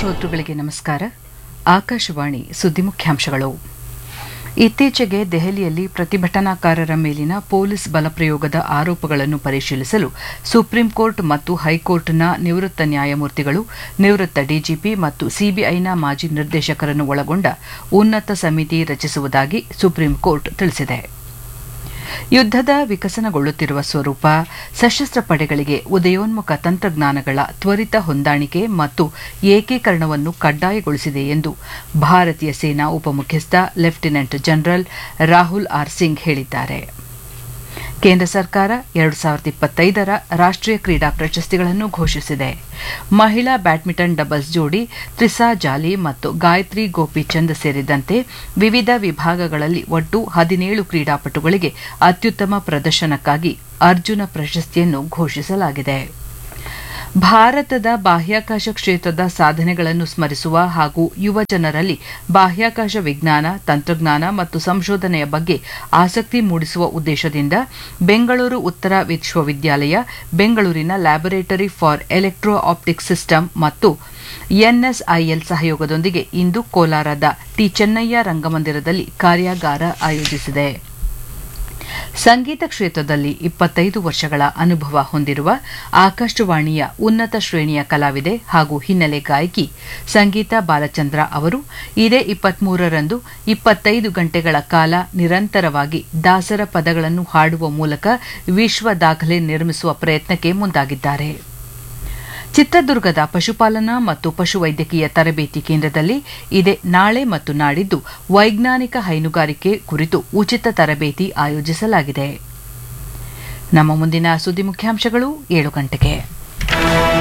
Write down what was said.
ಶ್ರೋತೃಗಳಿಗೆ ನಮಸ್ಕಾರ ಆಕಾಶವಾಣಿ ಸುದ್ದಿ ಮುಖ್ಯಾಂಶಗಳು ಇತ್ತೀಚೆಗೆ ದೆಹಲಿಯಲ್ಲಿ ಪ್ರತಿಭಟನಾಕಾರರ ಮೇಲಿನ ಪೊಲೀಸ್ ಬಲಪ್ರಯೋಗದ ಆರೋಪಗಳನ್ನು ಪರಿಶೀಲಿಸಲು ಸುಪ್ರೀಂ ಕೋರ್ಟ್ ಮತ್ತು ಹೈಕೋರ್ಟ್ನ ನಿವೃತ್ತ ನ್ಯಾಯಮೂರ್ತಿಗಳು ನಿವೃತ್ತ ಡಿಜಿಪಿ ಮತ್ತು ಸಿಬಿಐನ ಮಾಜಿ ನಿರ್ದೇಶಕರನ್ನು ಒಳಗೊಂಡ ಉನ್ನತ ಸಮಿತಿ ರಚಿಸುವುದಾಗಿ ಸುಪ್ರೀಂ ಕೋರ್ಟ್ ತಿಳಿಸಿದೆ ಯುದ್ಧದ ವಿಕಸನಗೊಳ್ಳುತ್ತಿರುವ ಸ್ವರೂಪ ಸಶಸ್ತ್ರ ಪಡೆಗಳಿಗೆ ಉದಯೋನ್ಮುಖ ತಂತ್ರಜ್ಞಾನಗಳ ತ್ವರಿತ ಹೊಂದಾಣಿಕೆ ಮತ್ತು ಏಕೀಕರಣವನ್ನು ಕಡ್ಡಾಯಗೊಳಿಸಿದೆ ಎಂದು ಭಾರತೀಯ ಸೇನಾ ಉಪಮುಖ್ಯಸ್ಥ lieutenant general Rahul R Singh ಹೇಳಿದ್ದಾರೆ ಕೇಂದ್ರ ಸರ್ಕಾರ ಎರಡು ಸಾವಿರದ ಇಪ್ಪತ್ತೈದರ ರಾಷ್ಟ್ರೀಯ ಕ್ರೀಡಾ ಪ್ರಶಸ್ತಿಗಳನ್ನು ಘೋಷಿಸಿದೆ ಮಹಿಳಾ ಬ್ಯಾಡ್ಮಿಂಟನ್ ಡಬಲ್ಸ್ ಜೋಡಿ ತ್ರಿಸಾ ಜಾಲಿ ಮತ್ತು ಗಾಯತ್ರಿ ಗೋಪಿಚಂದ್ ಸೇರಿದಂತೆ ವಿವಿಧ ವಿಭಾಗಗಳಲ್ಲಿ ಒಟ್ಟು ಹದಿನೇಳು ಕ್ರೀಡಾಪಟುಗಳಿಗೆ ಅತ್ಯುತ್ತಮ ಪ್ರದರ್ಶನಕ್ಕಾಗಿ ಅರ್ಜುನ ಪ್ರಶಸ್ತಿಯನ್ನು ಘೋಷಿಸಲಾಗಿದೆ ಭಾರತದ ಬಾಹ್ಯಾಕಾಶ ಕ್ಷೇತ್ರದ ಸಾಧನೆಗಳನ್ನು ಸ್ಮರಿಸುವ ಹಾಗೂ ಯುವ ಜನರಲ್ಲಿ ಬಾಹ್ಯಾಕಾಶ ವಿಜ್ಞಾನ ತಂತ್ರಜ್ಞಾನ ಮತ್ತು ಸಂಶೋಧನೆಯ ಬಗ್ಗೆ ಆಸಕ್ತಿ ಮೂಡಿಸುವ ಉದ್ದೇಶದಿಂದ ಬೆಂಗಳೂರು ಉತ್ತರ ವಿಶ್ವವಿದ್ಯಾಲಯ ಬೆಂಗಳೂರಿನ laboratory for electro optic system ಮತ್ತು ಎನ್ಎಸ್ಐಎಲ್ ಸಹಯೋಗದೊಂದಿಗೆ ಇಂದು ಕೋಲಾರದ ಟಿ ಚೆನ್ನಯ್ಯ ರಂಗಮಂದಿರದಲ್ಲಿ ಕಾರ್ಯಾಗಾರ ಆಯೋಜಿಸಿದೆ ಸಂಗೀತ ಕ್ಷೇತ್ರದಲ್ಲಿ ಇಪ್ಪತ್ತೈದು ವರ್ಷಗಳ ಅನುಭವ ಹೊಂದಿರುವ ಆಕಾಶವಾಣಿಯ ಉನ್ನತ ಶ್ರೇಣಿಯ ಕಲಾವಿದೆ ಹಾಗೂ ಹಿನ್ನೆಲೆ ಗಾಯಕಿ ಸಂಗೀತ ಬಾಲಚಂದ್ರ ಅವರು ಇದೇ ಇಪ್ಪತ್ಮೂರರಂದು ಇಪ್ಪತ್ತೈದು ಗಂಟೆಗಳ ಕಾಲ ನಿರಂತರವಾಗಿ ದಾಸರ ಪದಗಳನ್ನು ಹಾಡುವ ಮೂಲಕ ವಿಶ್ವ ದಾಖಲೆ ನಿರ್ಮಿಸುವ ಪ್ರಯತ್ನಕ್ಕೆ ಮುಂದಾಗಿದ್ದಾರೆ ಚಿತ್ರದುರ್ಗದ ಪಶುಪಾಲನಾ ಮತ್ತು ಪಶುವೈದ್ಯಕೀಯ ತರಬೇತಿ ಕೇಂದ್ರದಲ್ಲಿ ಇದೇ ನಾಳೆ ಮತ್ತು ನಾಡಿದ್ದು ವೈಜ್ಞಾನಿಕ ಹೈನುಗಾರಿಕೆ ಕುರಿತು ಉಚಿತ ತರಬೇತಿ ಆಯೋಜಿಸಲಾಗಿದೆ ನಮ್ಮ ಮುಂದಿನ ಸುದ್ದಿ ಮುಖ್ಯಾಂಶಗಳು ಏಳು ಗಂಟೆಗೆ